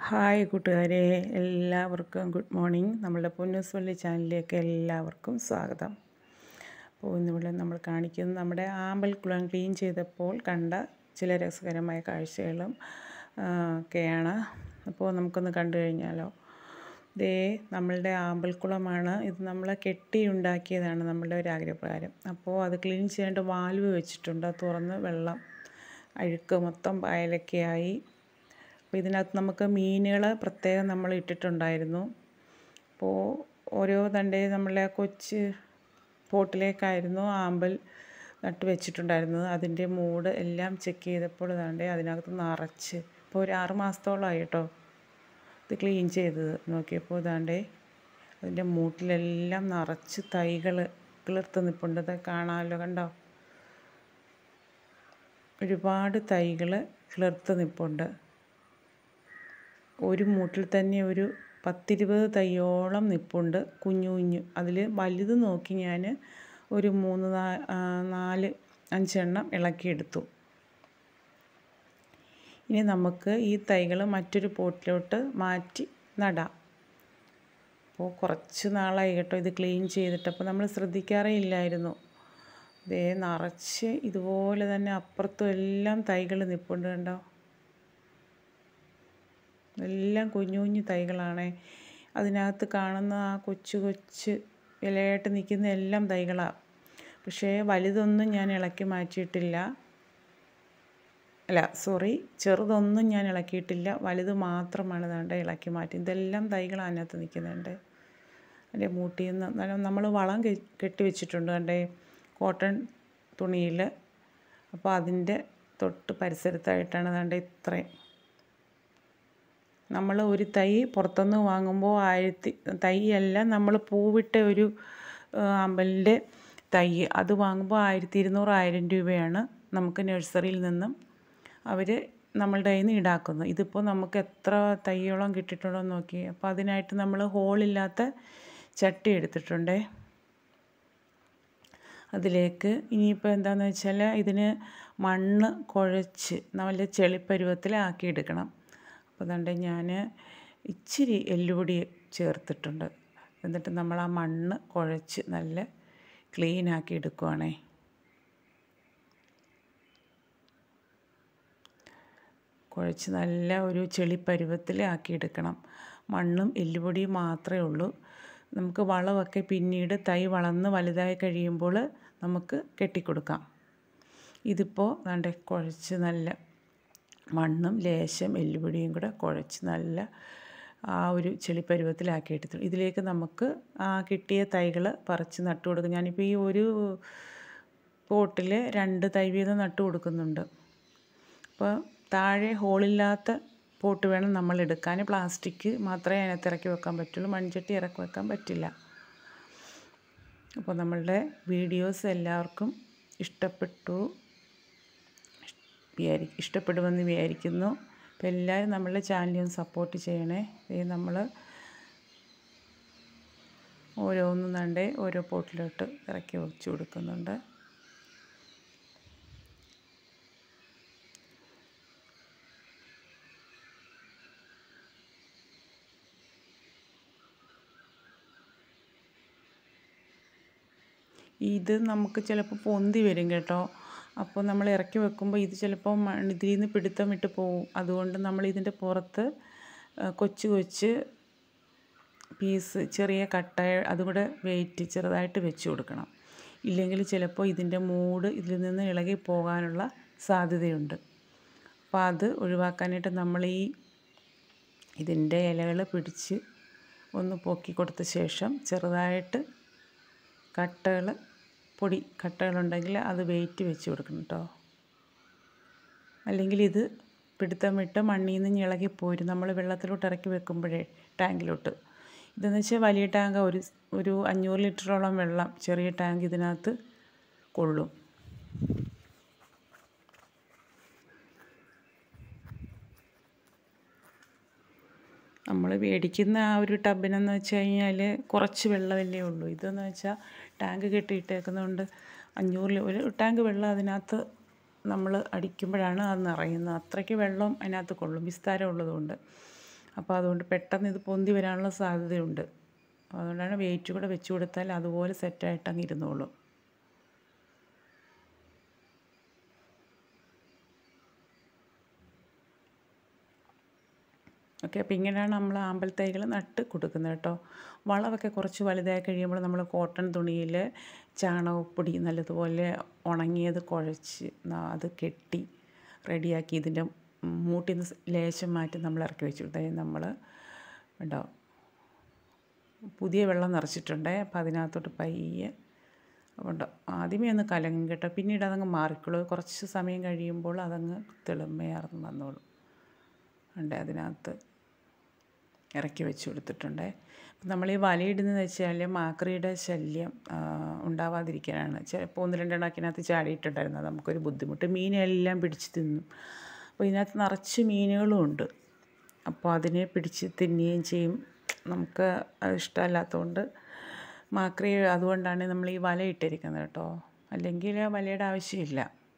hi കൂട്ടുകാരെ എല്ലാവർക്കും good morning നമ്മളുടെ പൊന്നൂസ് വള്ളി ചാനലിലേക്ക് എല്ലാവർക്കും സ്വാഗതം അപ്പോൾ ഇന്നിവിടെ നമ്മൾ കാണിക്കുന്നത് നമ്മുടെ ആമ്പൽക്കുളം ക്ലീൻ ചെയ്തപ്പോൾ കണ്ട ചില രസകരമായ കാഴ്ചകളും ആ, ഒക്കെയാണ് അപ്പോൾ നമുക്കൊന്ന് കണ്ടു കഴിഞ്ഞാലോ ദേ നമ്മളുടെ ആമ്പൽക്കുളമാണ് ഇത് നമ്മൾ കെട്ടി ഉണ്ടാക്കിയതാണ് നമ്മളുടെ ഒരു ആഗ്രഹപ്രകാരം അപ്പോൾ അത് ക്ലീൻ ചെയ്യേണ്ട വാൽവ് വെച്ചിട്ടുണ്ട് അത് തുറന്ന് വെള്ളം അഴുക്ക് മൊത്തം പായലൊക്കെയായി അപ്പോൾ ഇതിനകത്ത് നമുക്ക് മീനുകൾ പ്രത്യേകം നമ്മൾ ഇട്ടിട്ടുണ്ടായിരുന്നു അപ്പോൾ ഓരോ തണ്ടേ നമ്മളെ കൊച്ച് പോട്ടിലേക്കായിരുന്നു ആമ്പൽ നട്ട് വെച്ചിട്ടുണ്ടായിരുന്നത് അതിൻ്റെ മൂട് എല്ലാം ചെക്ക് ചെയ്തപ്പോൾ ഇതാണ്ടേ അതിനകത്ത് നിറച്ച് ഇപ്പോൾ ഒരു ആറ് മാസത്തോളമായി കേട്ടോ ഇത് ക്ലീൻ ചെയ്തത് നോക്കിയപ്പോൾ ഇതാണ്ടേ അതിൻ്റെ മൂട്ടിലെല്ലാം നിറച്ച് തൈകൾ കിളിർത്ത് നിൽപ്പുണ്ട് ഇത് കാണാമല്ലോ കണ്ടോ ഒരുപാട് തൈകൾ കിളിർത്ത് നിൽപ്പുണ്ട് ഒരു മൂട്ടിൽ തന്നെ ഒരു പത്തിരുപത് തൈയോളം നിൽപ്പുണ്ട് കുഞ്ഞു കുഞ്ഞു അതിൽ വലുത് നോക്കി ഞാൻ ഒരു മൂന്ന് നാ- ആ, നാല് അഞ്ചെണ്ണം ഇളക്കിയെടുത്തു ഇനി നമുക്ക് ഈ തൈകൾ മറ്റൊരു പോട്ടിലോട്ട് മാറ്റി നടാം അപ്പോൾ കുറച്ച് നാളായി കേട്ടോ ഇത് ക്ലീൻ ചെയ്തിട്ട് അപ്പോൾ നമ്മൾ ശ്രദ്ധിക്കാറേ ഇല്ലായിരുന്നു ദേ നിറച്ച് ഇതുപോലെ തന്നെ അപ്പുറത്തും എല്ലാം തൈകൾ നിൽപ്പുണ്ട് കണ്ടോ എല്ലാം കുഞ്ഞു കുഞ്ഞു തൈകളാണ് അതിനകത്ത് കാണുന്ന ആ കൊച്ചു കൊച്ച് ഇലയായിട്ട് നിൽക്കുന്ന എല്ലാം തൈകളാണ് പക്ഷേ വലുതൊന്നും ഞാൻ ഇളക്കി മാറ്റിയിട്ടില്ല അല്ല സോറി ചെറുതൊന്നും ഞാൻ ഇളക്കിയിട്ടില്ല വലുത് മാത്രമാണ് ദാണ്ട ഇളക്കി മാറ്റി ഇതെല്ലാം തൈകളാണ് അതിനകത്ത് നിൽക്കുന്നുണ്ട് അതിൻ്റെ മൂട്ടിൽ നിന്ന് നമ്മൾ വളം കെ- കെട്ടി വെച്ചിട്ടുണ്ട് കണ്ടേ കോട്ടൺ തുണിയിൽ അപ്പോൾ അതിൻ്റെ തൊട്ട് പരിസരത്തായിട്ടാണ് ദാണ്ട ഇത്രയും നമ്മൾ ഒരു തൈ പുറത്തുനിന്ന് വാങ്ങുമ്പോൾ ആയിരത്തി തൈയല്ല നമ്മൾ പൂവിട്ട ഒരു ആ, അമ്പലിൻ്റെ തൈ അത് വാങ്ങുമ്പോൾ ആയിരത്തി ഇരുന്നൂറ് ആയിരം രൂപയാണ് നമുക്ക് നഴ്സറിയിൽ നിന്നും അവർ നമ്മളുടെ കയ്യിൽ നിന്ന് ഈടാക്കുന്നു ഇതിപ്പോൾ നമുക്ക് എത്ര തൈയോളം കിട്ടിയിട്ടുണ്ടോ എന്ന് നോക്കി അപ്പോൾ അതിനായിട്ട് നമ്മൾ ഹോളില്ലാത്ത ചട്ടി എടുത്തിട്ടുണ്ടേ അതിലേക്ക് ഇനിയിപ്പോൾ എന്താണെന്ന് വെച്ചാൽ ഇതിന് മണ്ണ് കുഴച്ച് നല്ല ചെളിപ്പരുവത്തിലാക്കി എടുക്കണം അപ്പോൾ അതുകൊണ്ട് ഞാൻ ഇച്ചിരി എല്ലുപൊടി ചേർത്തിട്ടുണ്ട് എന്നിട്ട് നമ്മൾ ആ മണ്ണ് കുഴച്ച് നല്ല ക്ലീൻ ആക്കി എടുക്കുവാണേ കുഴച്ച് നല്ല ഒരു ചെളിപ്പരുവത്തിൽ ആക്കിയെടുക്കണം മണ്ണും എല്ലുപൊടിയും മാത്രമേ ഉള്ളൂ നമുക്ക് വളമൊക്കെ പിന്നീട് തൈ വളർന്ന് വലുതായി കഴിയുമ്പോൾ നമുക്ക് കെട്ടിക്കൊടുക്കാം ഇതിപ്പോൾ ദാണ്ടെ കുഴച്ച് നല്ല മണ്ണും ലേശം എല്ലുപൊടിയും കൂടെ കുഴച്ച് നല്ല ആ ഒരു ചെളിപ്പരുവത്തിലാക്കി എടുത്തു ഇതിലേക്ക് നമുക്ക് ആ കിട്ടിയ തൈകൾ പറിച്ച് നട്ടു കൊടുക്കും ഞാനിപ്പോൾ ഈ ഒരു പോട്ടിൽ രണ്ട് തൈ വീതം നട്ടു കൊടുക്കുന്നുണ്ട് അപ്പോൾ താഴെ ഹോളില്ലാത്ത പോട്ട് വേണം നമ്മൾ എടുക്കാൻ പ്ലാസ്റ്റിക് മാത്രമേ അതിനകത്ത് ഇറക്കി വെക്കാൻ പറ്റുള്ളൂ മൺചട്ടി ഇറക്കി വെക്കാൻ പറ്റില്ല അപ്പോൾ നമ്മളുടെ വീഡിയോസ് എല്ലാവർക്കും ഇഷ്ടപ്പെട്ടു വിചാരി ഇഷ്ടപ്പെടുമെന്ന് വിചാരിക്കുന്നു അപ്പോൾ എല്ലാവരും നമ്മളുടെ ചാനലിൽ സപ്പോർട്ട് ചെയ്യണേ ഇത് നമ്മൾ ഓരോന്നും നണ്ടേ ഓരോ പോട്ടിലോട്ട് ഇറക്കി വെച്ച് കൊടുക്കുന്നുണ്ട് ഇത് നമുക്ക് ചിലപ്പോൾ പൊന്തി വരും കേട്ടോ അപ്പോൾ നമ്മൾ ഇറക്കി വെക്കുമ്പോൾ ഇത് ചിലപ്പോൾ മ- ഇതിൽ നിന്ന് പിടുത്തം വിട്ട് പോവും അതുകൊണ്ട് നമ്മൾ ഇതിൻ്റെ പുറത്ത് ആ, കൊച്ചു കൊച്ച് പീസ് ചെറിയ കട്ട അതും കൂടെ വെയിറ്റ് ചെറുതായിട്ട് വെച്ച് കൊടുക്കണം ഇല്ലെങ്കിൽ ചിലപ്പോൾ ഇതിൻ്റെ മൂട് ഇതിൽ നിന്ന് ഇളകി പോകാനുള്ള സാധ്യതയുണ്ട് അപ്പോൾ അത് ഒഴിവാക്കാനായിട്ട് നമ്മൾ ഈ ഇതിൻ്റെ ഇലകൾ പിടിച്ച് ഒന്ന് പൊക്കി കൊടുത്ത ശേഷം ചെറുതായിട്ട് കട്ടകൾ പൊടി കട്ടകളുണ്ടെങ്കിൽ അത് വെയിറ്റ് വെച്ച് കൊടുക്കണം കേട്ടോ അല്ലെങ്കിൽ ഇത് പിടുത്തം വിട്ട് മണ്ണിൽ നിന്ന് ഇളകി പോരും നമ്മൾ വെള്ളത്തിലോട്ട് ഇറക്കി വെക്കുമ്പോഴേ ടാങ്കിലോട്ട് ഇതെന്ന് വെച്ചാൽ വലിയ ടാങ്ക് ഒരു ഒരു അഞ്ഞൂറ് ലിറ്ററോളം വെള്ളം ചെറിയ ടാങ്ക് ഇതിനകത്ത് കൊള്ളും നമ്മൾ മേടിക്കുന്ന ആ ഒരു ടബിനെന്ന് വെച്ച് കഴിഞ്ഞാൽ കുറച്ച് വെള്ളമല്ലേ ഉള്ളൂ ഇതെന്ന് വെച്ചാൽ ടാങ്ക് കെട്ടിയിട്ടേക്കുന്നതുകൊണ്ട് അഞ്ഞൂറ് ലി- ഒരു ടാങ്ക് വെള്ളം അതിനകത്ത് നമ്മൾ അടിക്കുമ്പോഴാണ് അത് നിറയുന്നത് അത്രയ്ക്ക് വെള്ളം അതിനകത്ത് കൊള്ളും വിസ്താരം ഉള്ളതുകൊണ്ട് അപ്പോൾ അതുകൊണ്ട് പെട്ടെന്ന് ഇത് പൊന്തി വരാനുള്ള സാധ്യതയുണ്ട് അതുകൊണ്ടാണ് വെയിറ്റ് കൂടെ വെച്ച് കൊടുത്താൽ അതുപോലെ സെറ്റായിട്ട് അങ്ങ് ഇരുന്നോളും ഓക്കെ അപ്പോൾ ഇങ്ങനെയാണ് നമ്മൾ ആമ്പൽ തൈകൾ നട്ട് കൊടുക്കുന്നത് കേട്ടോ വളമൊക്കെ കുറച്ച് വലുതായി കഴിയുമ്പോൾ നമ്മൾ കോട്ടൺ തുണിയിൽ ചാണകപ്പൊടി നല്ലതുപോലെ ഉണങ്ങിയത് കുഴച്ച് അത് കെട്ടി റെഡിയാക്കി ഇതിൻ്റെ മൂട്ടിൽ നിന്ന് ലേശം മാറ്റി നമ്മൾ ഇറക്കി വെച്ചു അതായത് നമ്മൾ ഉണ്ടോ പുതിയ വെള്ളം നിറച്ചിട്ടുണ്ട് അപ്പോൾ അതിനകത്തോട്ട് പയ്യെ ഉണ്ട് ആദ്യമേ ഒന്ന് കലങ്ങും കേട്ടോ പിന്നീട് അതങ്ങ് മാറിക്കോളൂ കുറച്ച് സമയം കഴിയുമ്പോൾ അതങ്ങ് തെളിമയാർന്ന് വന്നോളും ഉണ്ട് അതിനകത്ത് ഇറക്കി വെച്ച് കൊടുത്തിട്ടുണ്ട് നമ്മൾ ഈ വലയിടുന്നതെന്ന് വെച്ചാൽ മാക്രിയുടെ ശല്യം ഉണ്ടാവാതിരിക്കാനാണ് ചിലപ്പോൾ ഒന്ന് രണ്ടെണ്ണക്കിനകത്ത് ചാടിയിട്ടുണ്ടായിരുന്നു അത് നമുക്കൊരു ബുദ്ധിമുട്ട് മീനെല്ലാം പിടിച്ച് തിന്നും അപ്പോൾ ഇതിനകത്ത് നിറച്ച് മീനുകളും ഉണ്ട് അപ്പോൾ അതിനെ പിടിച്ച് തിന്നുകയും ചെയ്യും നമുക്ക് അത് ഇഷ്ടമല്ലാത്തതുകൊണ്ട് മാക്രി അതുകൊണ്ടാണ് നമ്മൾ ഈ വല ഇട്ടിരിക്കുന്നത് കേട്ടോ അല്ലെങ്കിൽ വലയുടെ ആവശ്യമില്ല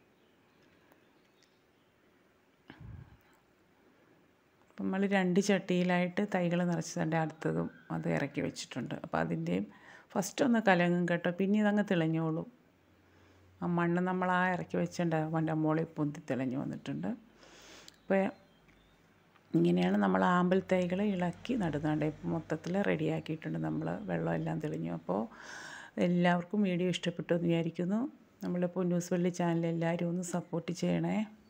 അപ്പം നമ്മൾ രണ്ട് ചട്ടിയിലായിട്ട് തൈകൾ നിറച്ചതിൻ്റെ അടുത്തതും അത് ഇറക്കി വെച്ചിട്ടുണ്ട് അപ്പോൾ അതിൻ്റെയും ഫസ്റ്റ് ഒന്ന് കലങ്ങും കേട്ടോ പിന്നെ ഇതങ്ങ് തെളിഞ്ഞോളും ആ മണ്ണ് നമ്മൾ ആ ഇറക്കി വെച്ചിട്ടുണ്ട് അവൻ്റെ മുകളിൽ പൊന്തി തെളിഞ്ഞു വന്നിട്ടുണ്ട് അപ്പോൾ ഇങ്ങനെയാണ് നമ്മൾ ആമ്പൽ തൈകൾ ഇളക്കി നടുന്നുണ്ട് ഇപ്പം മൊത്തത്തിൽ റെഡിയാക്കിയിട്ടുണ്ട് നമ്മൾ വെള്ളമെല്ലാം തെളിഞ്ഞു അപ്പോൾ എല്ലാവർക്കും വീഡിയോ ഇഷ്ടപ്പെട്ടു എന്ന് വിചാരിക്കുന്നു നമ്മളിപ്പോൾ ന്യൂസ് വള്ളി ചാനൽ എല്ലാവരും ഒന്ന് സപ്പോർട്ട് ചെയ്യണേ